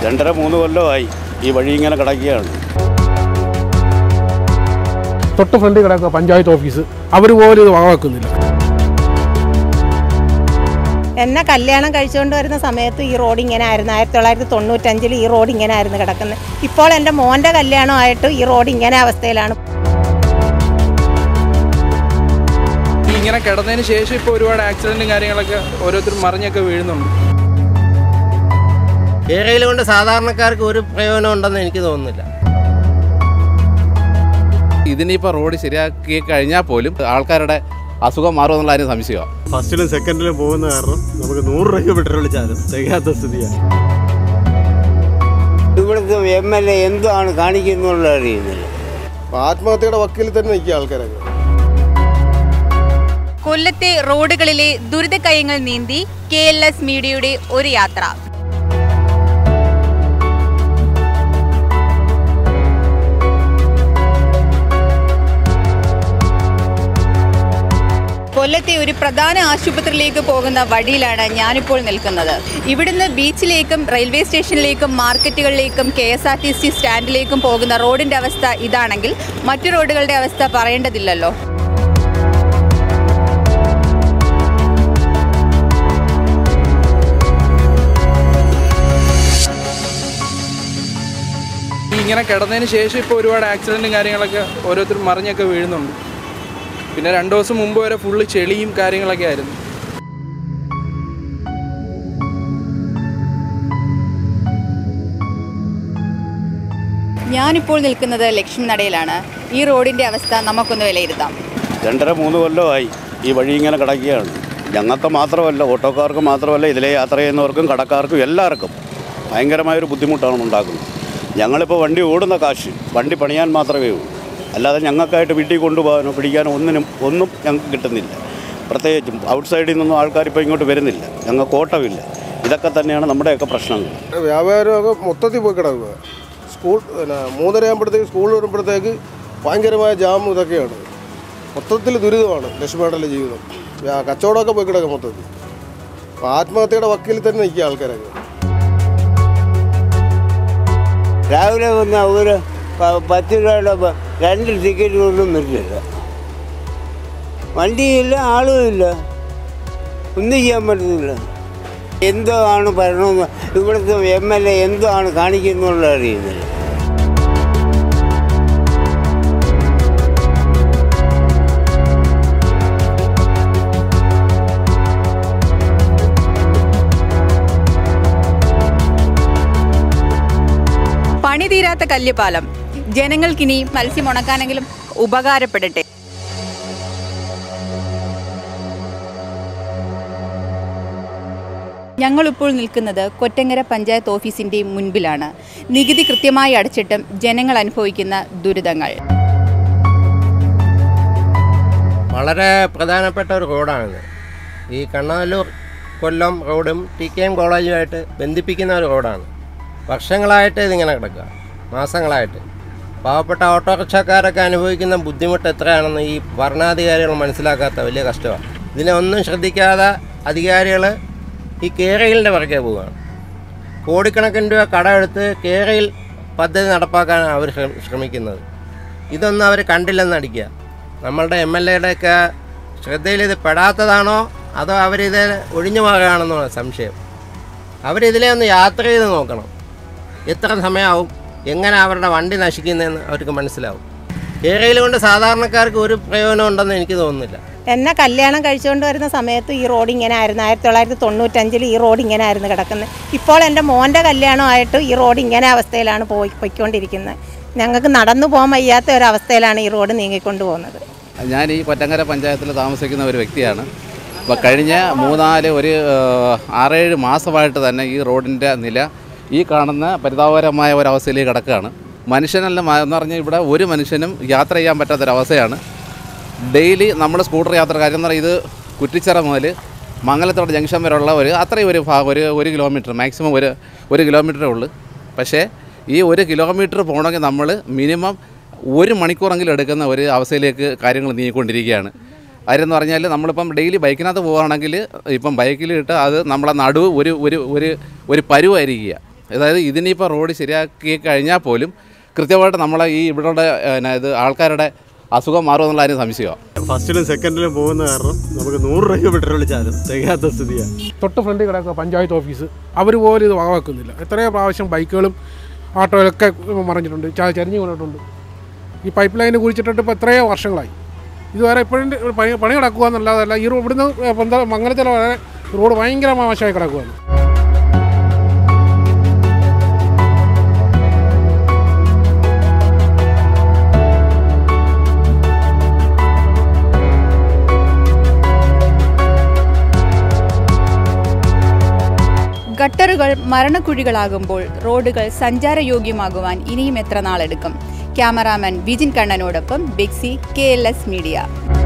രണ്ടര മൂന്ന് കൊല്ലമായി ഈ വഴി ഇങ്ങനെ കിടക്കുകയാണ് തൊട്ട് ഫ്രണ്ടിൽ കിടക്കുക പഞ്ചായത്ത് ഓഫീസ് അവർ പോലും ഇത് വകവെക്കുന്നില്ല എന്നെ കല്യാണം കഴിച്ചുകൊണ്ട് വരുന്ന സമയത്ത് ഈ റോഡ് ഇങ്ങനെ ആയിരുന്നു ആയിരത്തി തൊള്ളായിരത്തി തൊണ്ണൂറ്റഞ്ചിൽ ഈ റോഡ് ഇങ്ങനെ ആയിരുന്നു കിടക്കുന്നത് ഇപ്പോൾ എൻ്റെ മോൻ്റെ കല്യാണമായിട്ട് ഈ റോഡ് ഇങ്ങനെ അവസ്ഥയിലാണ് ഈ ഇങ്ങനെ കിടന്നതിന് ശേഷം ഇപ്പോൾ ഒരുപാട് ആക്സിഡൻറ്റും കാര്യങ്ങളൊക്കെ ഓരോരുത്തർ മറിഞ്ഞൊക്കെ വീഴുന്നുണ്ട് ഏരിയയിൽ കൊണ്ട് സാധാരണക്കാർക്ക് ഒരു പ്രയോജനം ഉണ്ടെന്ന് എനിക്ക് തോന്നുന്നില്ല ഇതിനിപ്പോൾ റോഡ് ശരിയാക്കി കഴിഞ്ഞാൽ പോലും ആൾക്കാരുടെ അസുഖം മാറുമെന്നുള്ള കാര്യം സംശയമാണ് ഫസ്റ്റിലും സെക്കൻഡിലും പോകുന്ന കാരണം നമുക്ക് നൂറ് രൂപ പെട്രോൾ വിളിച്ചാലും തികയാത്ത സ്ഥിതിയാണ് ഇവിടുത്തെ എം എൽ എ എന്താണ് കാണിക്കുന്നുള്ള അറിയുന്നില്ല ആത്മഹത്യയുടെ വക്കീൽ തന്നെ നിൽക്കുക ആൾക്കാരൊക്കെ കൊല്ലത്തെ റോഡുകളിലെ ദുരിതക്കയങ്ങൾ നീന്തി കെ എൽ എസ് മീഡിയയുടെ ഒരു യാത്ര കൊല്ലത്തെ ഒരു പ്രധാന ആശുപത്രിയിലേക്ക് പോകുന്ന വഴിയിലാണ് ഞാനിപ്പോൾ നിൽക്കുന്നത് ഇവിടുന്ന് ബീച്ചിലേക്കും റെയിൽവേ സ്റ്റേഷനിലേക്കും മാർക്കറ്റുകളിലേക്കും K S R T C സ്റ്റാൻഡിലേക്കും പോകുന്ന റോഡിന്റെ അവസ്ഥ ഇതാണെങ്കിൽ മറ്റു റോഡുകളുടെ അവസ്ഥ പറയേണ്ടതില്ലല്ലോ ഈ ഇങ്ങനെ കിടന്നതിന് ശേഷം ഇപ്പോൾ ഒരുപാട് ആക്സിഡൻറ്റും കാര്യങ്ങളൊക്കെ ഓരോരുത്തർ മറിഞ്ഞൊക്കെ വീഴുന്നുണ്ട് പിന്നെ രണ്ട് ദിവസം മുമ്പ് വരെ ഫുള്ള് ചെളിയും കാര്യങ്ങളൊക്കെ ആയിരുന്നു ഞാനിപ്പോൾ നിൽക്കുന്നത് ലക്ഷ്മി നടയിലാണ് ഈ റോഡിന്റെ അവസ്ഥ നമുക്കൊന്ന് വിലയിരുത്താം രണ്ടര മൂന്ന് കൊല്ലമായി ഈ വഴി ഇങ്ങനെ കിടക്കുകയാണ് ഞങ്ങൾക്ക് മാത്രമല്ല ഓട്ടോക്കാർക്ക് മാത്രമല്ല ഇതിലെ യാത്ര ചെയ്യുന്നവർക്കും കടക്കാർക്കും എല്ലാവർക്കും ഭയങ്കരമായൊരു ബുദ്ധിമുട്ടാണ് ഉണ്ടാക്കുന്നത് ഞങ്ങളിപ്പോൾ വണ്ടി ഓടുന്ന കാശ് വണ്ടി പണിയാൻ മാത്രമേ ഉള്ളൂ അല്ലാതെ ഞങ്ങൾക്കായിട്ട് വീട്ടിൽ കൊണ്ടുപോകാനോ പിടിക്കാനോ ഒന്നിനും ഒന്നും ഞങ്ങൾക്ക് കിട്ടുന്നില്ല പ്രത്യേകിച്ചും ഔട്ട് സൈഡിൽ നിന്നൊന്നും ആൾക്കാർ ഇപ്പോൾ ഇങ്ങോട്ട് വരുന്നില്ല ഞങ്ങൾക്ക് ഓട്ടമില്ല ഇതൊക്കെ തന്നെയാണ് നമ്മുടെയൊക്കെ പ്രശ്നങ്ങൾ വ്യാപാരമൊക്കെ മൊത്തത്തിൽ പോയി കിടക്കുക സ്കൂൾ പിന്നെ മൂന്നര ആകുമ്പോഴത്തേക്ക് സ്കൂൾ വരുമ്പോഴത്തേക്ക് ഭയങ്കരമായ ജാം ഇതൊക്കെയാണ് മൊത്തത്തിൽ ദുരിതമാണ് ലക്ഷ്മിയുടെ ജീവിതം വ്യാ- കച്ചവടമൊക്കെ പോയി കിടക്കുക മൊത്തത്തിൽ അപ്പോൾ ആത്മഹത്യയുടെ വക്കീൽ തന്നെ നിൽക്കുക ആൾക്കാരൊക്കെ രാവിലെ വന്ന ഒരു പ- പത്ത് രൂപയുടെ പ- രണ്ട് ടിക്കറ്റ് കൊണ്ടും വരുന്നില്ല വണ്ടിയില്ല ആളുമില്ല ഒന്നും ചെയ്യാൻ പറ്റുന്നില്ല എന്തോ ആണ് പറയണമെന്ന് ഇവിടുത്തെ എം എൽ എ എന്തോ ആണ് കാണിക്കുന്നുള്ള അറിയുന്നില്ല പണി തീരാത്ത കല്ലുപാലം ജനങ്ങൾക്കിനി മത്സ്യം ഉണക്കാനെങ്കിലും ഉപകാരപ്പെടട്ടെ ഞങ്ങളിപ്പോൾ നിൽക്കുന്നത് കൊറ്റങ്ങര പഞ്ചായത്ത് ഓഫീസിന്റെ മുൻപിലാണ് നികുതി കൃത്യമായി അടച്ചിട്ടും ജനങ്ങൾ അനുഭവിക്കുന്ന ദുരിതങ്ങൾ വളരെ പ്രധാനപ്പെട്ട ഒരു റോഡാണിത് ഈ കണ്ണാലൂർ കൊല്ലം റോഡും ടി കെ എം കോളേജുമായിട്ട് ബന്ധിപ്പിക്കുന്ന ഒരു റോഡാണ് വർഷങ്ങളായിട്ട് ഇതിങ്ങനെ കിടക്കുക മാസങ്ങളായിട്ട് പാവപ്പെട്ട ഓട്ടോറിക്ഷക്കാരൊക്കെ അനുഭവിക്കുന്ന ബുദ്ധിമുട്ട് എത്രയാണെന്ന് ഈ ഭരണാധികാരികൾ മനസ്സിലാക്കാത്ത വലിയ കഷ്ടമാണ് ഇതിനെ ഒന്നും ശ്രദ്ധിക്കാതെ അധികാരികൾ ഈ കേരളിൻ്റെ പുറകെ പോവുകയാണ് കോടിക്കണക്കിന് രൂപ കടമെടുത്ത് കേരയിൽ പദ്ധതി നടപ്പാക്കാനാണ് അവർ ശ്രമ- ശ്രമിക്കുന്നത് ഇതൊന്നും അവർ കണ്ടില്ലെന്ന് അടിക്കുക നമ്മളുടെ എം എൽ എയുടെയൊക്കെ ശ്രദ്ധയിൽ ഇത് പെടാത്തതാണോ അതോ അവരിത് ഒഴിഞ്ഞു മാറുകയാണെന്നാണ് സംശയം അവരിതിലെ ഒന്ന് യാത്ര ചെയ്ത് നോക്കണം എത്ര സമയമാവും എങ്ങനെ അവരുടെ വണ്ടി നശിക്കുന്നതെന്ന് അവർക്ക് മനസ്സിലാവും ഏരിയയിൽ കൊണ്ട് സാധാരണക്കാർക്ക് ഒരു പ്രയോജനം ഉണ്ടെന്ന് എനിക്ക് തോന്നുന്നില്ല എന്നെ കല്യാണം കഴിച്ചുകൊണ്ട് വരുന്ന സമയത്ത് ഈ റോഡ് ഇങ്ങനെ ആയിരുന്നു ആയിരത്തി തൊള്ളായിരത്തി തൊണ്ണൂറ്റഞ്ചിൽ ഈ റോഡ് ഇങ്ങനെ ആയിരുന്നു കിടക്കുന്നത് ഇപ്പോൾ എൻ്റെ മോൻ്റെ കല്യാണമായിട്ട് ഈ റോഡ് ഇങ്ങനെ അവസ്ഥയിലാണ് പോയി പോയിക്കൊണ്ടിരിക്കുന്നത് ഞങ്ങൾക്ക് നടന്നു പോകാൻ വയ്യാത്ത ഒരവസ്ഥയിലാണ് ഈ റോഡ് നീങ്ങിക്കൊണ്ട് പോകുന്നത് ഞാൻ ഈ കൊറ്റങ്കര പഞ്ചായത്തിൽ താമസിക്കുന്ന ഒരു വ്യക്തിയാണ് അപ്പോൾ കഴിഞ്ഞ മൂന്നാല് ഒരു ഏഹ്, ആറേഴ് മാസമായിട്ട് തന്നെ ഈ റോഡിൻ്റെ നില ഈ കാണുന്ന പരിതാപകരമായ ഒരവസ്ഥയിലേക്ക് കിടക്കുകയാണ് മനുഷ്യനല്ല മ- എന്ന് പറഞ്ഞാൽ ഇവിടെ ഒരു മനുഷ്യനും യാത്ര ചെയ്യാൻ പറ്റാത്തൊരവസ്ഥയാണ് ഡെയിലി നമ്മൾ സ്കൂട്ടർ യാത്ര കാര്യം എന്ന് പറഞ്ഞാൽ ഇത് കുറ്റിച്ചിറ മുതൽ മംഗലത്തോട് ജംഗ്ഷൻ വരെയുള്ള ഒരു അത്രയും ഒരു ഭാഗം ഒരു ഒരു കിലോമീറ്റർ മാക്സിമം ഒരു ഒരു കിലോമീറ്ററേ ഉള്ളൂ പക്ഷേ ഈ ഒരു കിലോമീറ്റർ പോകണമെങ്കിൽ നമ്മൾ മിനിമം ഒരു മണിക്കൂറെങ്കിലും എടുക്കുന്ന ഒരു അവസ്ഥയിലേക്ക് കാര്യങ്ങൾ നീങ്ങിക്കൊണ്ടിരിക്കുകയാണ് കാര്യമെന്ന് പറഞ്ഞാൽ നമ്മളിപ്പം ഡെയിലി ബൈക്കിനകത്ത് പോവുകയാണെങ്കിൽ ഇപ്പം ബൈക്കിൽ ഇട്ട് അത് നമ്മളെ നടുവ് ഒരു ഒരു ഒരു ഒരു പരുവായിരിക്കുക അതായത് ഇതിനിപ്പോൾ റോഡ് ശരിയാക്കി കഴിഞ്ഞാൽ പോലും കൃത്യമായിട്ട് നമ്മളെ ഈ ഇവിടെ ഇത് ആൾക്കാരുടെ അസുഖം മാറുമെന്നുള്ള കാര്യം സംശയമാണ് ഫസ്റ്റിലും സെക്കൻഡിലും പോകുന്ന കാരണം നമുക്ക് നൂറ് രൂപ പെട്രോൾ വിളിച്ചാലും തികയാത്ത സ്ഥിതിയാണ് തൊട്ട് ഫ്രണ്ടിൽ കിടക്കുക പഞ്ചായത്ത് ഓഫീസ് അവർ പോലും ഇത് വകവെക്കുന്നില്ല എത്രയോ പ്രാവശ്യം ബൈക്കുകളും ഓട്ടോയിലൊക്കെ മറിഞ്ഞിട്ടുണ്ട് ച- ചരിഞ്ഞ് വീണിട്ടുണ്ട് ഈ പൈപ്പ് ലൈന് കുഴിച്ചിട്ടിട്ട് ഇപ്പോൾ എത്രയോ വർഷങ്ങളായി ഇതുവരെ ഇപ്പോഴും പണി പണി കിടക്കുക എന്നല്ലാതല്ല ഈ റോ- ഇവിടുന്ന് പന്ത മംഗലത്തില വരെ റോഡ് ഭയങ്കര മോശമായി കിടക്കുകയാണ് ഗട്ടറുകൾ മരണക്കുഴികളാകുമ്പോൾ റോഡുകൾ സഞ്ചാരയോഗ്യമാകുവാൻ ഇനിയും എത്ര നാളെടുക്കും ക്യാമറാമാൻ വിജിൻ കണ്ണനോടൊപ്പം ബിക്സി കെ എൽ എസ് മീഡിയ